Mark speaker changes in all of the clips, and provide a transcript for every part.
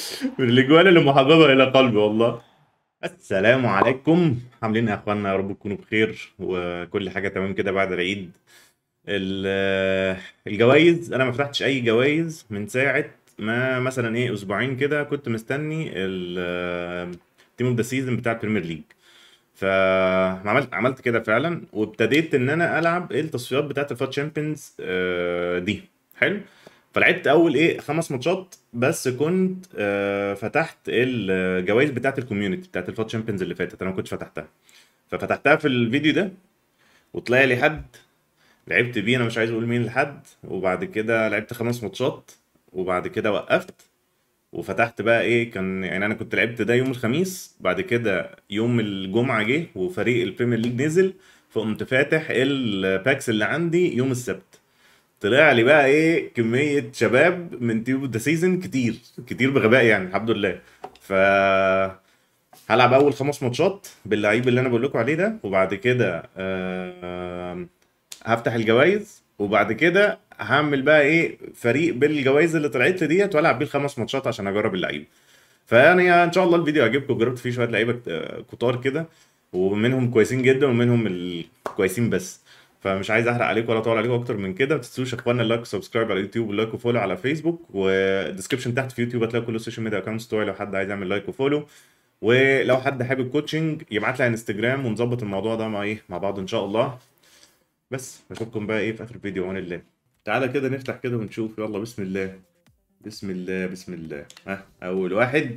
Speaker 1: من الاجوال اللي محببه الى قلبي والله السلام عليكم عاملين إيه يا اخوانا يا رب تكونوا بخير وكل حاجه تمام كده بعد العيد ال- الجوائز انا ما فتحتش اي جوائز من ساعه ما مثلا ايه اسبوعين كده كنت مستني التيم اوف ذا سيزون بتاع البريمير ليج فعملت عملت كده فعلا وابتديت ان انا العب التصفيات بتاعت الفات تشامبيونز دي حلو فلعبت اول ايه خمس ماتشات بس كنت آه، فتحت الجوائز بتاعت الكوميونتي بتاعت الفات تشامبيونز اللي فاتت انا ما كنتش فتحتها ففتحتها في الفيديو ده وطلع لي حد لعبت بيه انا مش عايز اقول مين الحد وبعد كده لعبت خمس ماتشات وبعد كده وقفت وفتحت بقى ايه كان يعني انا كنت لعبت ده يوم الخميس بعد كده يوم الجمعة جه وفريق البريمير ليج نزل فقمت فاتح الباكس اللي عندي يوم السبت طلع لي بقى ايه كمية شباب من تيوب ذا سيزون كتير كتير بغباء يعني الحمد لله ف هلعب اول خمس ماتشات باللعيب اللي انا بقول لكم عليه ده وبعد كده آه، هفتح الجوائز وبعد كده هعمل بقى ايه فريق بالجوائز اللي طلعت لي ديت والعب بيه الخمس ماتشات عشان اجرب اللعيبه فيعني ان شاء الله الفيديو عجبكم جربت فيه شويه لعيبه آه، كتار كده ومنهم كويسين جدا ومنهم الكويسين بس فمش عايز احرق عليكم ولا اطول عليكم اكتر من كده ما تنسوش يا اخوانا اللايك وسبسكرايب على اليوتيوب واللايك وفولو على فيسبوك والديسكربشن تحت في يوتيوب هتلاقي كل السوشيال ميديا اكونتس بتوعي لو حد عايز يعمل لايك وفولو ولو حد حابب كوتشنج يبعت لي على انستجرام ونظبط الموضوع ده مع ايه مع بعض ان شاء الله بس اشوفكم بقى ايه في اخر الفيديو عون الله تعالى كده نفتح كده ونشوف يلا بسم الله بسم الله بسم الله ها اول واحد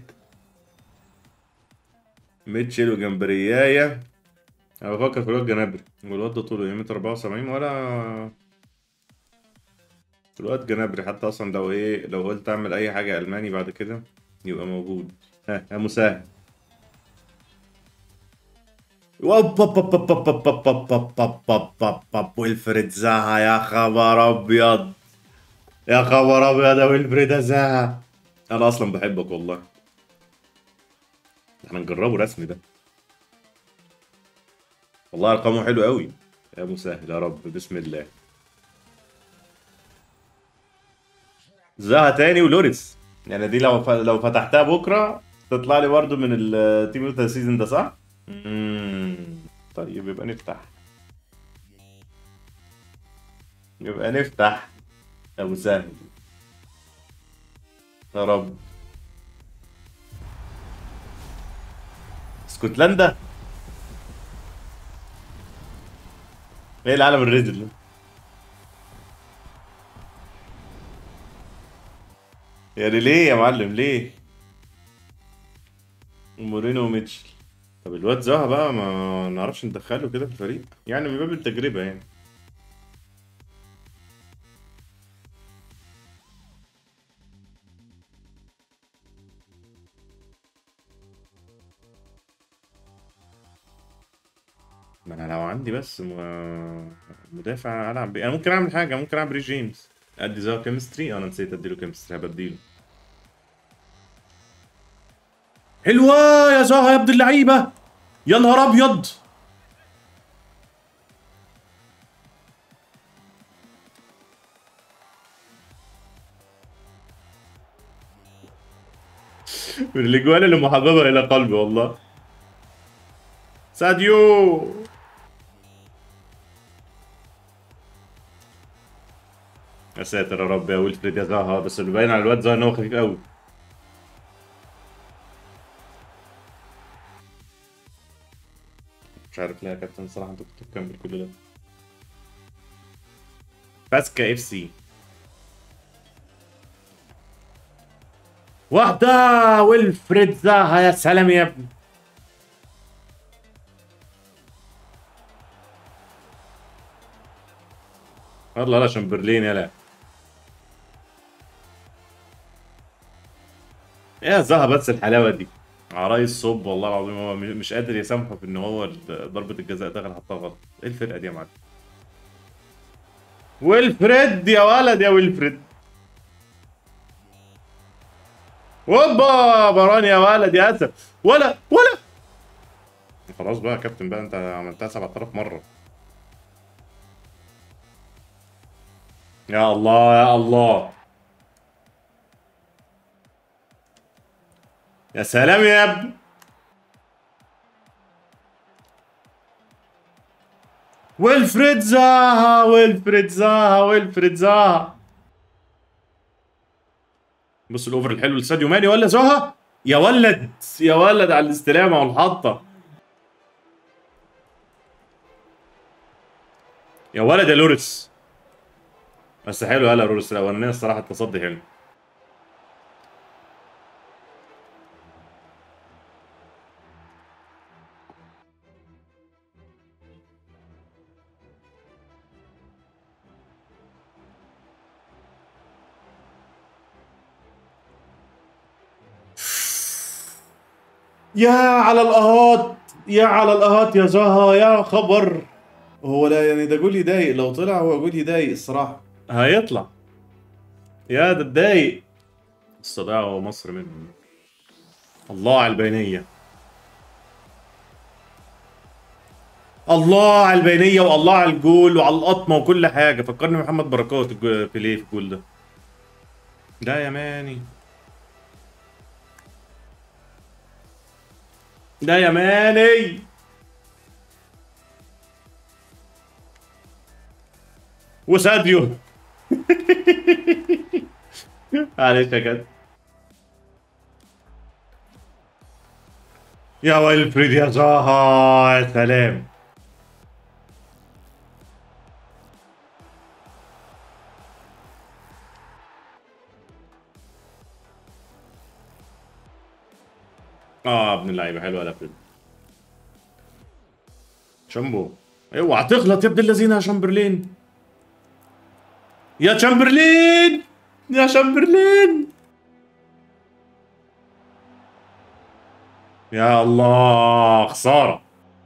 Speaker 1: ميتشل وجمبرياية انا بفكر في الواد جنابري والواد ده طوله ايه متر 74 ولا الواد جنابري حتى اصلا لو ايه لو قلت اعمل اي حاجة الماني بعد كده يبقى موجود ها يا مساهم وب- بب- بب- بب- بب- بب- بب- بب- بب- بب- بب- بب- ويلفريد زاها يا خبر ابيض يا خبر ابيض يا ويلفريد زاها انا اصلا بحبك والله احنا نجربه رسمي ده والله ارقامه حلو قوي يا مسهل يا رب بسم الله زاها تاني ولوريس يعني دي لو ف... لو فتحتها بكره تطلع لي برضو من التيم اوف ذا سيزون ده صح؟ امم طيب يبقى نفتح يبقى نفتح يا مسهل يا رب اسكتلندا ايه العالم الريزل ده يعني ليه يا معلم ليه مورينو وميتشل طب الواد زها بقى ما نعرفش ندخله كده في الفريق يعني من باب التجربة يعني ما انا لو عندي بس م- مدافع العب بيه انا ممكن اعمل حاجه ممكن العب ريس جيمس ادي زها كيمستري انا نسيت اديله كيمستري هبديله حلوه يا زها يا ابن اللعيبه يا نهار ابيض من الاجوال اللي محببه الى قلبي والله ساديو يا ساتر يا رب يا ويلفريد يا زها بس اللي باين على الواد زها ان هو خفيف قوي مش عارف ليه يا كابتن الصراحه انت كنت مكمل كل ده باسكا اف سي واحدة ويلفريد زاها يا سلام يا ابني والله لا شمبرلين يلا يا زها بس الحلاوه دي عرايس صب والله العظيم هو مش مش قادر يسامحه في ان هو ال- ضربه الجزاء دخل حطها غلط ايه الفرقه دي يا معلم ويلفريد يا ولد يا ويلفريد هوبا بران يا ولد يا اسف ولا ولا خلاص بقى يا كابتن بقى انت عملتها 7000 مره يا الله يا الله يا سلام يا ابني ويلفريد زاها ويلفريد زاها ويلفريد زاها بص الاوفر الحلو لساديو ماني ولا زاها يا ولد يا ولد على الاستلامه والحطه يا ولد يا لوريس بس حلو يلا لوريس الاولانيه الصراحه التصدي حلو يا على الاهات يا على الاهات يا زها يا خبر هو لا يعني ده جول يضايق لو طلع هو جول يضايق الصراحه هيطلع يا ده اتضايق استضاعوا مصر منه الله على البينيه الله على البينيه والله على الجول وعلى القطمه وكل حاجه فكرني محمد بركات الجو- بيليه في الجول ده لا يا ماني ده يا ماني وساديو معلش يا كده يا ويلفريد يا زها يا سلام اه ابن اللعيبه حلوه الافريد شامبو اوعى تغلط يا ابن الذين يا شامبرلين يا شامبرلين يا شامبرلين يا الله خساره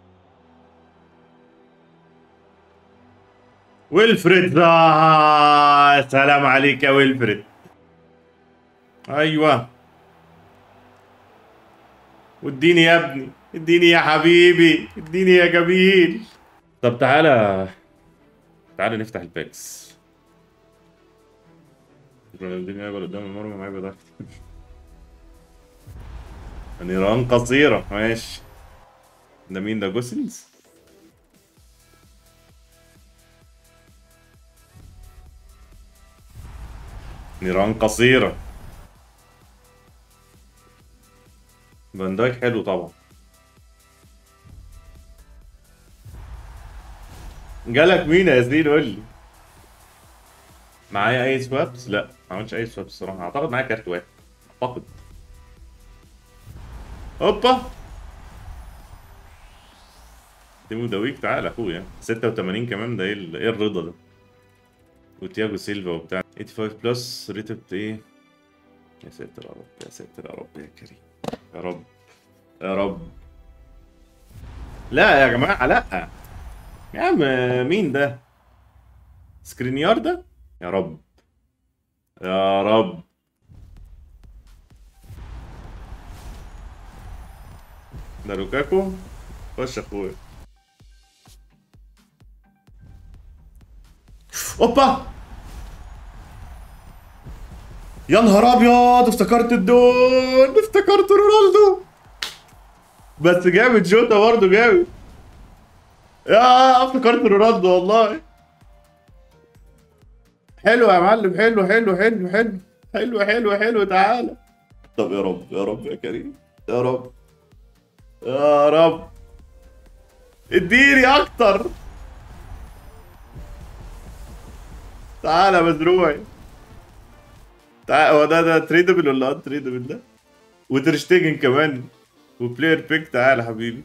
Speaker 1: ويلفريد آه يا سلام عليك يا ويلفريد ايوه واديني يا ابني اديني يا حبيبي اديني يا جميل طب تعالى تعالى نفتح الباكس رونالدينيو يقعد قدام المرمى معايا بيضحك نيران قصيرة ماشي ده مين ده جوسنز نيران قصيرة فان دايك حلو طبعا جالك مين يا ياسين قول لي معايا اي سوابس لا ما عملتش اي سوابس الصراحه اعتقد معايا كارت واحد اعتقد هوبا تيمو دويك تعالى اخويا 86 كمان ده ايه ال- ايه الرضا ده وتياجو سيلفا وبتاع 85 بلس ريتد ايه يا ساتر يا رب يا ساتر يا رب يا كريم يا رب يا رب لا يا جماعة لا يا عم مين ده سكرينيار ده يا رب يا رب ده لوكاكو خش يا اخويا اوبا يا نهار ابيض افتكرت الدون افتكرت رونالدو بس جامد جوتا برضه جامد يا افتكرت رونالدو والله حلو يا معلم حلو حلو حلو حلو حلو حلو حلو تعالى طب يا رب يا رب يا كريم يا رب يا رب اديني اكتر تعالى مزروعي تعال هو ده ده تريدبل ولا ان تريدبل ده وترشتيجن كمان وبلاير بيك تعالى حبيبي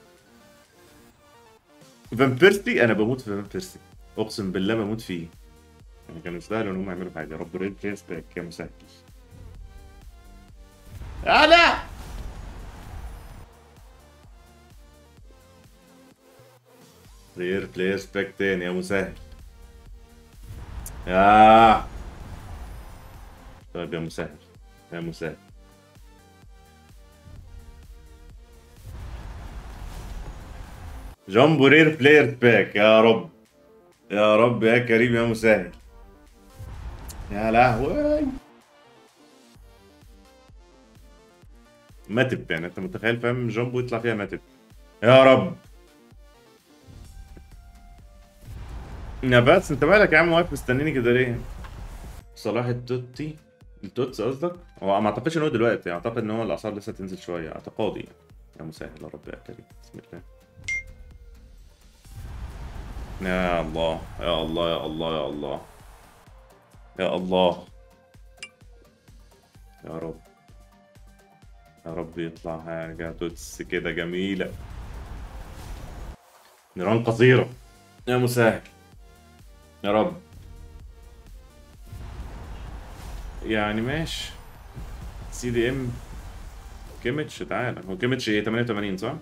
Speaker 1: فان بيرسي انا بموت في فان بيرسي اقسم بالله بموت فيه يعني كانوا يستاهلوا ان هم يعملوا حاجه يا رب ريد بلايرز باك يا مسهل انا رير بلايرز باك تاني يا مسهل يا طيب يا مسهل يا مسهل جامبو رير بلاير باك يا رب يا رب يا كريم يا مسهل يا لهوي ماتب يعني انت متخيل فاهم جامبو يطلع فيها ماتب يا رب يا بس انت مالك يا عم واقف مستنيني كده ليه؟ صلاح التوتي التوتس قصدك؟ هو ما اعتقدش ان هو دلوقتي اعتقد ان هو الاسعار لسه تنزل شويه اعتقادي يعني. يا مسهل يا رب يا كريم بسم الله يا الله يا الله يا الله يا الله يا الله يا رب يا رب يطلع حاجة توتس كده جميلة نيران قصيرة يا مسهل يا رب يعني ماشي سي دي ام كيميتش تعالى هو كيميتش ايه 88 صح؟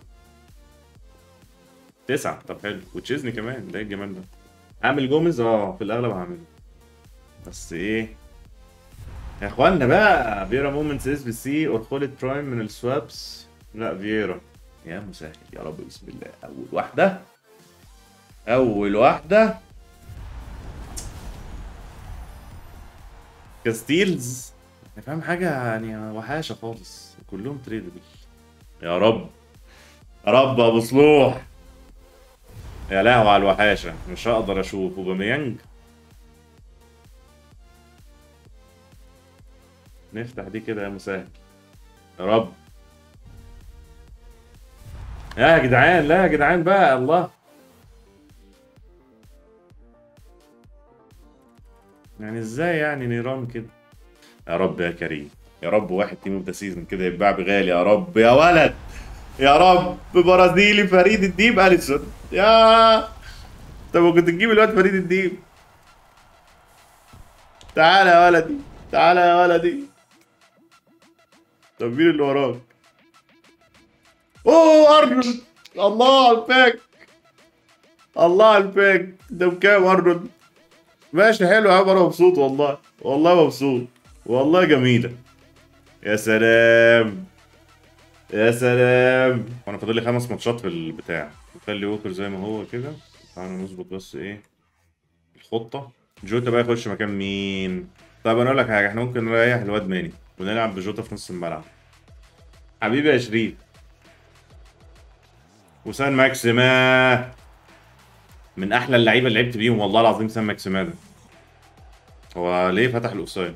Speaker 1: تسعة طب حلو وتشيزني كمان ده ايه الجمال ده اعمل جوميز اه في الاغلب هعمله بس ايه يا اخوانا بقى فيرا مومنتس اس بي سي اورخوليت برايم من السوابس لا فييرا يا مسهل يا رب بسم الله اول واحدة اول واحدة كاستيلز أنا فاهم حاجة يعني وحاشة خالص كلهم تريدبل يا رب يا رب يا ابو صلوح يا لهوي على الوحاشة مش هقدر اشوف اوباميانج نفتح دي كده يا مسهل يا رب يا جدعان لا يا جدعان بقى الله يعني ازاي يعني نيران كده يا رب يا كريم يا رب واحد تيم اوف ذا سيزون كده يتباع بغالي يا رب يا ولد يا رب برازيلي فريد الديب اليسون يا طب كنت تجيب الواد فريد الديب تعالى يا ولدي تعالى يا ولدي طب مين اللي وراك اوه ارنولد الله على الباك الله على الباك ده بكام ارنولد ماشي حلو يا عم انا مبسوط والله والله مبسوط والله جميله يا سلام يا سلام وانا فاضل لي خمس ماتشات في البتاع نخلي ووكر زي ما هو كده تعالى نظبط بس ايه الخطه جوتا بقى يخش مكان مين طيب انا اقول لك حاجه احنا ممكن نريح الواد ماني ونلعب بجوتا في نص الملعب حبيبي يا شريف وسان ماكسيما من احلى اللعيبه اللي لعبت بيهم والله العظيم سان ماكسيما ده هو ليه فتح الاوفسايد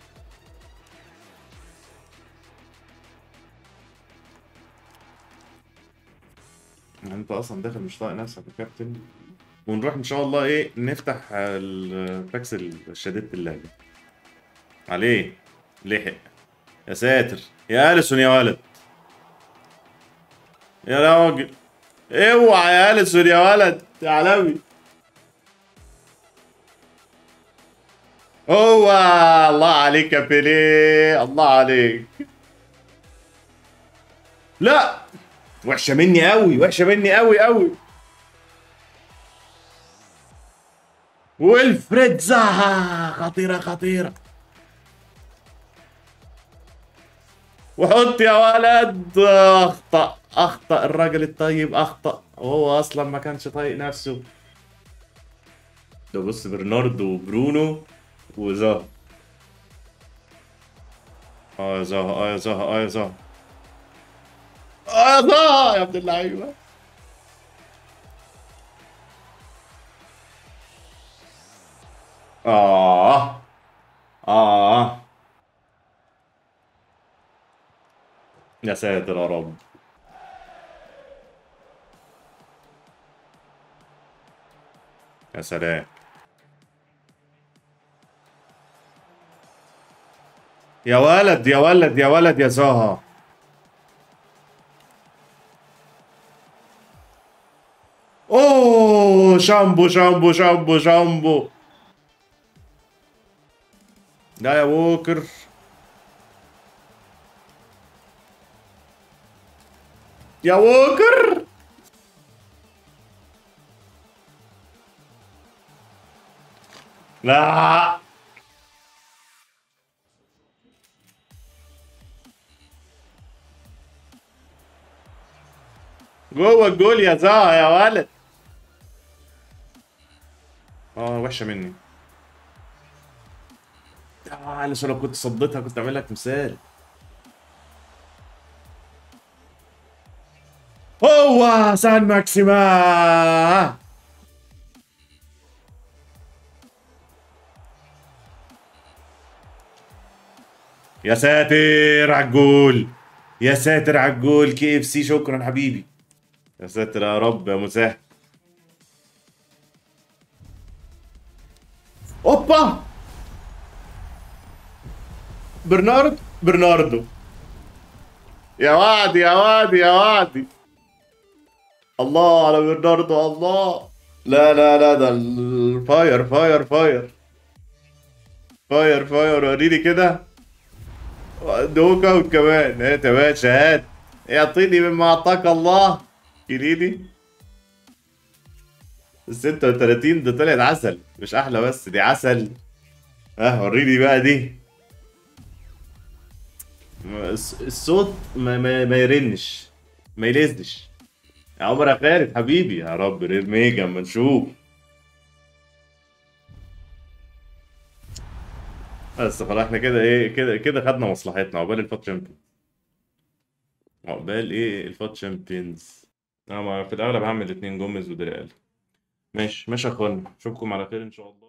Speaker 1: انت اصلا داخل مش طايق نفسك يا كابتن ونروح ان شاء الله ايه نفتح الباكس الشديد اللعبه عليه لحق يا ساتر يا اليسون يا ولد يا راجل اوعى يا اليسون يا ولد يا علوي هو الله عليك يا بيليه الله عليك لا وحشه مني قوي وحشه مني قوي قوي ويلفريد زاها خطيره خطيره وحط يا ولد اخطا اخطا الراجل الطيب اخطا وهو اصلا ما كانش طايق نفسه ده بص برناردو وبرونو وزها اه يا زها اه يا زها اه يا زها اه يا زها يا ابن اللعيبه اه اه يا ساتر يا رب يا سلام يا ولد يا ولد يا ولد يا زها اوه شامبو شامبو شامبو شامبو لا يا ووكر يا ووكر لا جوه الجول يا زها يا ولد اه وحشه مني اه لسه لو كنت صديتها كنت اعمل لك تمثال هو سان ماكسيما يا ساتر على الجول يا ساتر على الجول كي اف سي شكرا حبيبي يا ساتر يا رب يا مسهل اوبا برنارد برناردو يا وعدي يا وعدي يا وعدي الله على برناردو الله لا لا لا ده الفاير فاير فاير فاير فاير وريني كده دوك اوت كمان هات يا باشا هات اعطيني مما اعطاك الله كيليني ال 36 ده طلعت عسل مش احلى بس دي عسل اه وريني بقى دي الص- الصوت ما, ما, ما يرنش ما يلزش يا عمر يا خالد حبيبي يا رب رير ميجا اما نشوف بس خلاص احنا كده ايه كده كده خدنا مصلحتنا عقبال الفات شامبيونز عقبال ايه الفات شامبيونز انا ما- في الاغلب هعمل اتنين جوميز ودريال ماشي ماشي يا اخوانا اشوفكم على خير ان شاء الله